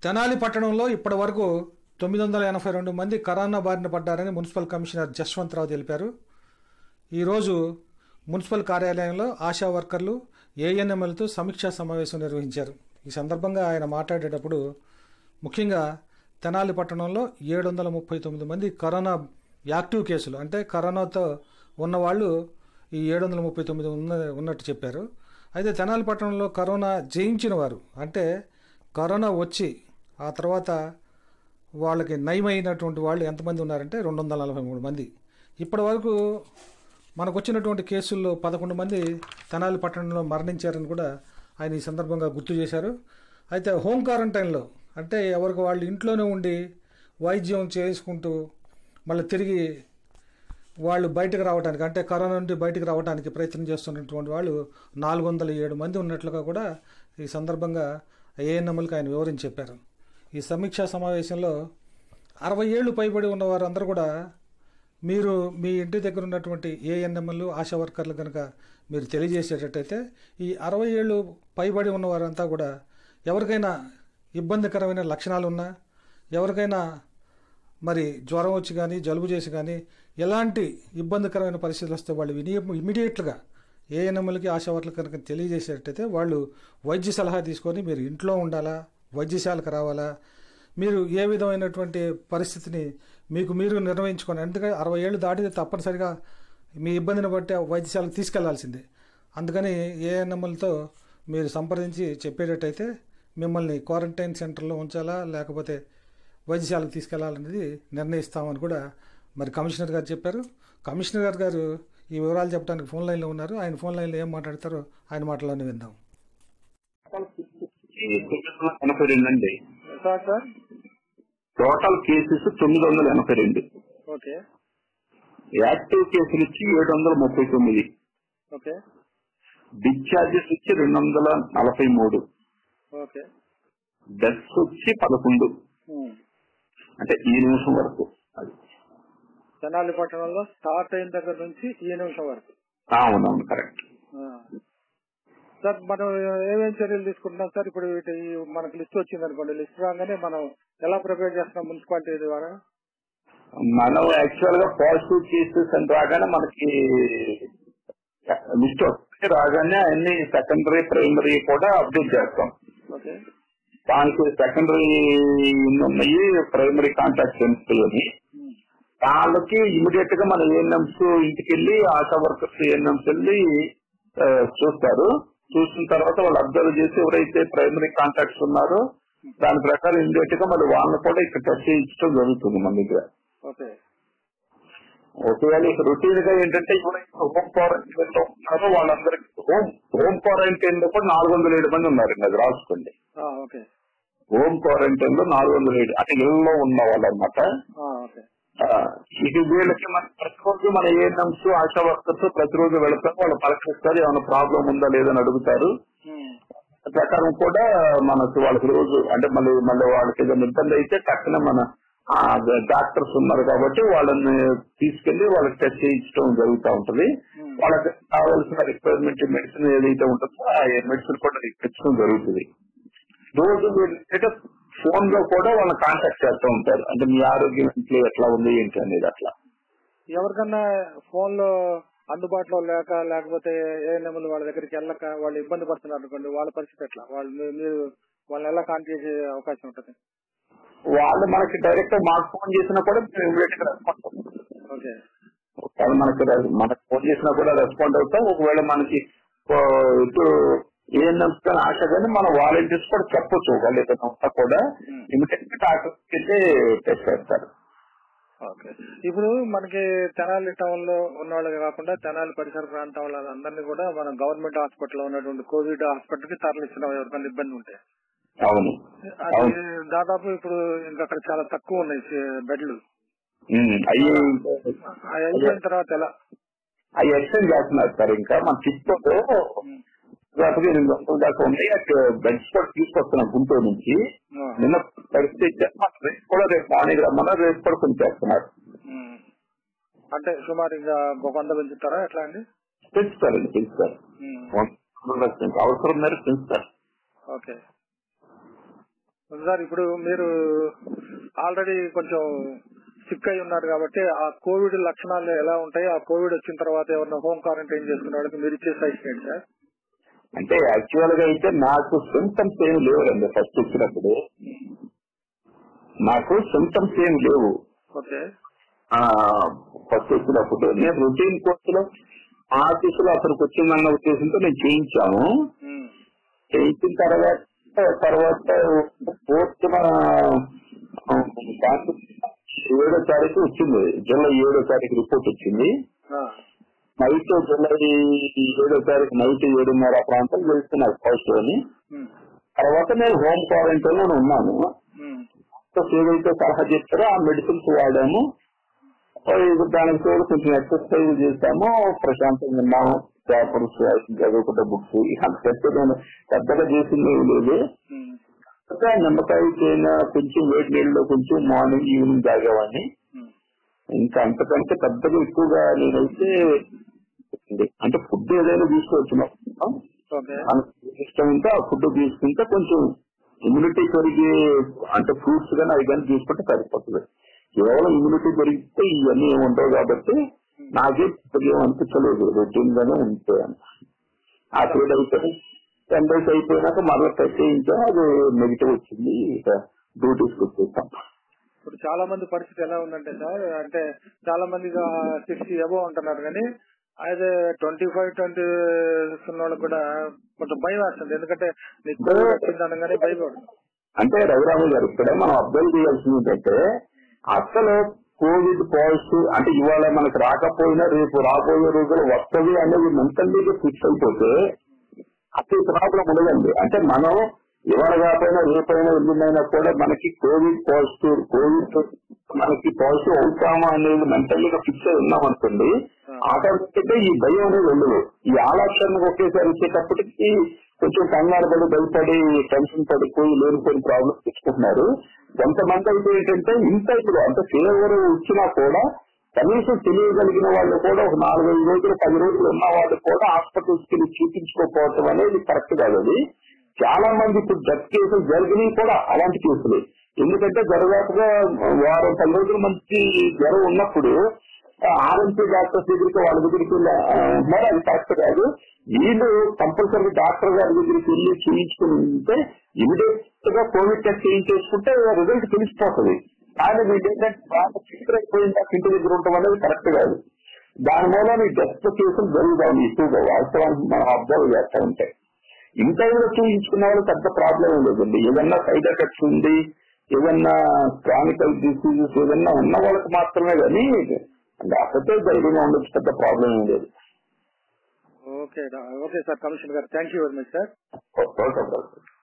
తెనాలి పట్టణంలో ఇప్పటి వరకు తొమ్మిది వందల ఎనభై రెండు మంది కరోనా బారిన పడ్డారని మున్సిపల్ కమిషనర్ జశ్వంతరావు తెలిపారు ఈరోజు మున్సిపల్ కార్యాలయంలో ఆశా వర్కర్లు ఏఎన్ఎంఎల్తో సమీక్షా సమావేశం నిర్వహించారు ఈ సందర్భంగా ఆయన మాట్లాడేటప్పుడు ముఖ్యంగా తెనాలి పట్టణంలో ఏడు వందల ముప్పై తొమ్మిది మంది కరోనా యాక్టివ్ కేసులు అంటే కరోనాతో ఉన్నవాళ్ళు ఈ ఏడు వందల ముప్పై తొమ్మిది ఉన్న ఉన్నట్టు చెప్పారు అయితే తెనాలి పట్టణంలో కరోనా జయించిన వారు అంటే కరోనా వచ్చి ఆ తర్వాత వాళ్ళకి నయమైనటువంటి వాళ్ళు ఎంతమంది ఉన్నారంటే రెండు వందల నలభై మూడు మంది ఇప్పటి వరకు మనకు వచ్చినటువంటి కేసుల్లో పదకొండు మంది తెనాలి పట్టణంలో మరణించారని కూడా ఆయన ఈ సందర్భంగా గుర్తు చేశారు అయితే హోమ్ క్వారంటైన్లో అంటే ఎవరికి వాళ్ళు ఇంట్లోనే ఉండి వైద్యం చేసుకుంటూ మళ్ళీ తిరిగి వాళ్ళు బయటకు రావడానికి అంటే కరోనా నుండి బయటకు రావడానికి ప్రయత్నం చేస్తున్నటువంటి వాళ్ళు నాలుగు వందల ఏడు మంది ఉన్నట్లుగా కూడా ఈ సందర్భంగా ఏఎన్ఎంఎల్కి ఆయన వివరించి చెప్పారు ఈ సమీక్షా సమావేశంలో అరవై ఏళ్ళు పైబడి ఉన్న వారందరూ కూడా మీరు మీ ఇంటి దగ్గర ఉన్నటువంటి ఏఎన్ఎంఎల్ ఆశా వర్కర్లు కనుక మీరు తెలియజేసేటట్టయితే ఈ అరవై ఏళ్ళు పైబడి ఉన్న వారంతా కూడా ఎవరికైనా ఇబ్బందికరమైన లక్షణాలు ఉన్నా ఎవరికైనా మరి జ్వరం వచ్చి కానీ జలుబు చేసి కానీ ఎలాంటి ఇబ్బందికరమైన పరిస్థితులు వస్తే వాళ్ళు విని ఇమీడియట్గా ఏఎన్ఎంఎల్కి ఆశా వర్కర్లు కనుక తెలియజేసేటట్టయితే వాళ్ళు వైద్య సలహా తీసుకొని మీరు ఇంట్లో ఉండాలా వైద్యశాలకు రావాలా మీరు ఏ విధమైనటువంటి పరిస్థితిని మీకు మీరు నిర్ణయించుకోండి ఎందుకంటే అరవై ఏళ్ళు దాటితే తప్పనిసరిగా మీ ఇబ్బందిని బట్టి ఆ వైద్యశాలకు తీసుకెళ్లాల్సిందే అందుకని ఏఎన్ఎంఎల్తో మీరు సంప్రదించి చెప్పేటట్టయితే మిమ్మల్ని క్వారంటైన్ సెంటర్లో ఉంచాలా లేకపోతే వైద్యశాలకు తీసుకెళ్లాలనేది నిర్ణయిస్తామని కూడా మరి కమిషనర్ గారు చెప్పారు కమిషనర్ గారు గారు ఈ వివరాలు చెప్పడానికి ఫోన్ లైన్లో ఉన్నారు ఆయన ఫోన్ లైన్లో ఏం మాట్లాడతారో ఆయన మాటలోనే విందాం ఎనభై రెండు అండి సార్ సార్ టోటల్ కేసెస్ తొమ్మిది వందల ఎనభై రెండు ఓకే యాక్టివ్ కేసులు వచ్చి ఏడు వందల ముప్పై తొమ్మిది ఓకే డిశ్చార్జెస్ వచ్చి రెండు వందల నలభై మూడు ఓకే డెత్స్ వచ్చి పదకొండు ఉమ్. అంటే ఈ నిమిషం వరకు అది తెనాలి పట్టణంలో స్టార్ట్ అయిన దగ్గర నుంచి ఈ నిమిషం వరకు అవునవును కరెక్ట్ ఆ. సార్ మనం ఏమేం చర్యలు తీసుకుంటున్నాం సార్ ఇప్పుడు వీటి ఈ మనకు లిస్ట్ వచ్చింది అనుకోండి లిస్ట్ రాగానే మనం ఎలా ప్రిపేర్ చేస్తున్నాం మున్సిపాలిటీ ద్వారా మనం యాక్చువల్ గా పాజిటివ్ కేసెస్ అని రాగానే మనకి లిస్ట్ వస్తుంది రాగానే అన్ని సెకండరీ ప్రైమరీ కూడా అప్డేట్ చేస్తాం ఓకే దానికి సెకండరీ ఉన్నాయి ప్రైమరీ కాంటాక్ట్ సెన్సిటివ్ అని ఉమ్. వాళ్ళకి ఇమీడియట్ గా మన ఏఎన్ఎంస్ ఇంటికి వెళ్ళి ఆశా వర్కర్స్ ఏఎన్ఎంస్ వెళ్ళి ఆ, చూస్తారు చూసిన తర్వాత వాళ్ళు అబ్జర్వ్ చేసి ఎవరైతే ప్రైమరీ కాంటాక్ట్స్ ఉన్నారో దాని ప్రకారం ఇమీడియట్ గా మరి వాళ్ళని కూడా ఇక్కడ టెస్ట్ చేయించడం జరుగుతుంది మన దగ్గర ఓకే ఒకవేళ ఇక రొటీన్ గా ఏంటంటే ఎవరైతే హోమ్ క్వారంటైన్ లో ఉన్నారో వాళ్ళందరికీ హోమ్ హోమ్ క్వారంటైన్ లో కూడా నాలుగు వందల ఏడు మంది ఉన్నారండి అది రాసుకోండి ఆ, ఓకే హోమ్ క్వారంటైన్ లో నాలుగు వందల ఏడు అంటే ఇళ్లలో ఉన్న వాళ్ళు అనమాట ఆ, ఓకే ఇది వీళ్ళకి మన ప్రతిరోజు మన ఏఎన్ఎంస్ ఆశా వర్కర్స్ ప్రతిరోజు వెళతారు వాళ్ళు పరీక్షిస్తారు ఏమైనా ప్రాబ్లం ఉందా లేదని అడుగుతారు ఉమ్. ప్రకారం కూడా మనకు వాళ్ళకి రోజు అంటే మళ్ళీ మళ్ళీ వాళ్ళకి ఏదైనా ఇబ్బంది అయితే టక్కున మన డాక్టర్స్ ఉన్నారు కాబట్టి వాళ్ళని తీసుకెళ్లి వాళ్ళకి టెస్ట్ చేయించడం జరుగుతూ ఉంటది ఉమ్. వాళ్ళకి కావాల్సిన రిక్వైర్మెంట్ మెడిసిన్ ఏదైతే ఉంటుందో ఆ మెడిసిన్ కూడా ఇప్పించడం జరుగుతుంది రోజు వీళ్ళు ఫోన్ లో కూడా వాళ్ళని కాంటాక్ట్ చేస్తూ ఉంటారు అంటే మీ ఆరోగ్యం ఇంట్లో ఎట్లా ఉంది ఏంటి అనేది అట్లా ఎవరికన్నా ఫోన్ లో అందుబాటులో లేక లేకపోతే ఏఎన్ఎంలు వాళ్ళ దగ్గరికి వెళ్ళక వాళ్ళు ఇబ్బంది పడుతున్నారు అనుకోండి వాళ్ళ పరిస్థితి ఎట్లా వాళ్ళు మీ- మీరు వాళ్ళని ఎలా కాంటాక్ట్ చేసే అవకాశం ఉంటుంది వాళ్ళు మనకి డైరెక్ట్ మాకు ఫోన్ చేసినా కూడా మేము ఇమీడియట్ గా రెస్పాండ్ అవుతాం ఓకే ఒకవేళ మనకి రె- మనకు ఫోన్ చేసినా కూడా రెస్పాండ్ అవుతాం ఒకవేళ మనకి ఓ, ఇప్పుడు ఏఎన్ఎంస్ కానీ ఆశ కానీ మన వాలంటీర్స్ కూడా చెప్పొచ్చు వాళ్ళు ఏదైనా ఉన్నా కూడా ఇమీడియట్ గా డాక్టర్కి టెస్ట్ చేస్తారు ఓకే ఇప్పుడు మనకి తెనాలి టౌన్ లో ఉన్న వాళ్ళకి కాకుండా తెనాలి పరిసర ప్రాంతం అందరినీ కూడా మనం గవర్నమెంట్ హాస్పిటల్ లో ఉన్నటువంటి కోవిడ్ హాస్పిటల్ కి తరలిస్తున్నాం ఎవరికైనా ఇబ్బంది ఉంటే అవును అది అవును దాదాపు ఇప్పుడు ఇంకా అక్కడ చాలా తక్కువ ఉన్నాయి సే- బెడ్లు ఉమ్, అయ్యి అవి అయిపోయిన తర్వాత ఎలా అవి ఎక్స్టెండ్ చేస్తున్నారు సార్ ఇంకా మన టిప్లో దాదాపుగా ఎనిమిది వందల దాకా ఉన్నాయి అక్కడ బెడ్స్ కూడా తీసుకొస్తున్నాం గుంటూరు నుంచి ఆ. నిన్న పరిస్థితి ఇచ్చారు. మన రేపు కూడా రేపు మార్నింగ్ రమ్మన్నా రేపు కూడా కొన్ని చేస్తున్నారు ఉమ్. అంటే సుమారు ఇంకా ఒక వంద పెంచుతారా ఎట్లా అండి పెంచుతారండి పెంచుతారు ఉమ్. వంద అవసరం మేరకు పెంచుతారు ఓకే సార్ ఇప్పుడు మీరు ఆల్రెడీ కొంచెం సిక్ అయి ఉన్నారు కాబట్టి ఆ కోవిడ్ లక్షణాలు ఎలా ఉంటాయి ఆ కోవిడ్ వచ్చిన తర్వాత ఎవరైనా హోమ్ క్వారంటైన్ చేసుకున్న వాళ్ళకి మీరు ఇచ్చే సజెషన్ ఏంటి సార్ అంటే యాక్చువల్ గా అయితే నాకు సిమ్టమ్స్ ఏమి లేవులండి ఫస్ట్ వచ్చినప్పుడు నాకు సిమ్టమ్స్ ఏమి లేవు ఓకే ఫస్ట్ వచ్చినప్పుడు నేను రొటీన్ కోర్సులో ఆఫీసులో అక్కడికి వచ్చిందన్న ఉద్దేశంతో నేను చేయించాను ఉమ్. చేయించిన తర్వాత తర్వాత ఫోర్త్ ఏడో తారీఖు వచ్చింది జూలై ఏడో తారీఖు రిపోర్ట్ వచ్చింది ఆ. నైట్ జూలై ఏడో తారీఖు నైట్ ఏడున్నర ఆ ప్రాంతం వెళ్తున్నారు పాజిటివ్ అని ఉమ్. తర్వాత నేను హోమ్ క్వారంటైన్ లో ఉన్నాను ఉమ్. సో ఏదైతే సలహా చెప్తారో ఆ మెడిసిన్స్ వాడాము ఇది దానికి తోడు కొంచెం ఎక్సర్సైజ్ చేశాము ప్రశాంతంగా ఉన్నాము పేపర్స్ చదువుకుంటే బుక్స్ అంత పెద్ద నేను పెద్దగా చేసింది ఏమీ లేదు ఉమ్. ఇంకా నిమ్మకాయ తేనె కొంచెం వేడి నీళ్ళలో కొంచెం మార్నింగ్ ఈవినింగ్ తాగేవాడిని ఉమ్. ఇంకా అంతకంటే పెద్దగా ఎక్కువగా నేనైతే అంటే ఫుడ్ ఏదైనా తీసుకోవచ్చు ఓకే మనకు ఇష్టం ఉంటే ఆ ఫుడ్ తీసుకుంటే కొంచెం ఇమ్యూనిటీ పెరిగే అంటే ఫ్రూట్స్ కానీ అవి కానీ తీసుకుంటే సరిపోతుంది కేవలం ఇమ్యూనిటీ పెరిగితే ఇవన్నీ ఏమి ఉండవు కాబట్టి నాకే పెద్దగా ఏం అనిపించలేదు రొటీన్ గానే ఉంటాను ఆ పీరియడ్ అయిపోయి టెన్ డేస్ అయిపోయినాక మరలా టెస్ట్ చేయించాం అది నెగిటివ్ వచ్చింది ఇక డ్యూటీస్కి వచ్చేసాం ఇప్పుడు చాలా మంది పరిస్థితి ఎలా ఉందంటే సార్ అంటే చాలా మంది సిక్స్టీ అబో ఉంటున్నారు కానీ అయితే ట్వంటీ ఫైవ్ ట్వంటీ ఉన్న వాళ్ళకి కూడా కొంచెం భయం వేస్తుంది ఎందుకంటే నీకు కోవిడ్ వచ్చింది అనగానే భయపడు అంటే రఘురామ గారు ఇక్కడ మనం అబ్జర్వ్ చేయాల్సింది ఏంటంటే అసలు కోవిడ్ పాజిటివ్ అంటే ఇవాళ మనకు రాకపోయినా రేపు రాబోయే రోజులు వస్తుంది అనేది మెంటల్లీగా ఫిక్స్ అయిపోతే అసలు ప్రాబ్లం ఉండదండి అంటే మనం ఇవాళ కాకపోయినా రేపైనా ఎల్లుండైనా కూడా మనకి కోవిడ్ పాజిటివ్ కోవిడ్ మనకి పాజిటివ్ అవుతామా అనేది మెంటల్లీగా ఫిక్స్ అయి ఉన్నాం అనుకోండి ఆటోమేటిక్ గా ఈ భయం అనేది ఉండదు ఈ ఆలోచన ఒకేసారి వచ్చేటప్పటికి కొంచెం కంగారు పడి భయపడి టెన్షన్ పడిపోయి లేనిపోయిన ప్రాబ్లమ్స్ తెచ్చుకుంటున్నారు కొంతమంది అయితే ఏంటంటే ఇంత ఇప్పుడు అంటే ఫీవర్ వచ్చినా కూడా కనీసం తెలియగలిగిన వాళ్ళు కూడా ఒక నాలుగైదు రోజులు పది రోజులు ఉన్న వాళ్ళు కూడా హాస్పిటల్స్ కి చూపించుకోకపోవటం అనేది కరెక్ట్ కాదు అది చాలా మంది ఇప్పుడు డెత్ కేసులు జరిగినాయి కూడా అలాంటి కేసులు ఎందుకంటే జరగాకగా వారం పది రోజుల మంచి జ్వరం ఉన్నప్పుడు ఆర్ఎంపీ డాక్టర్స్ దగ్గరికి వాళ్ళ దగ్గరికి వెళ్ళి ఆ, ఉన్నారు అది కరెక్ట్ కాదు వీళ్ళు కంపల్సరీ డాక్టర్ గారి దగ్గరికి వెళ్ళి చేయించుకుని ఉంటే ఇమీడియట్ గా కోవిడ్ టెస్ట్ చేయించేసుకుంటే రిజల్ట్ తెలిసిపోతుంది కానీ వీళ్ళు ఏంటంటే బాగా ఫిక్స్ అయిపోయిందా ఇంటి దగ్గర ఉండటం అనేది కరెక్ట్ కాదు దాని మూలన ఈ డెత్ కేసులు జరుగుతాయి ఎక్కువగా వాస్తవానికి మనం అబ్జర్వ్ చేస్తా ఉంటాయి ఇంకా కూడా చూపించుకున్న వాళ్ళు పెద్ద ప్రాబ్లం ఏం లేదండి ఏదన్నా సైడ్ ఎఫెక్ట్స్ ఉంది ఏదన్నా క్రానికల్ డిసీజెస్ ఏదన్నా ఉన్న వాళ్ళకి మాత్రమే కానీ లేకపోతే ధైర్యంగా ఉండొచ్చు పెద్ద ప్రాబ్లం ఏం లేదు ఓకే డా- ఓకే సార్ కమిషనర్ గారు thank you very much sir okay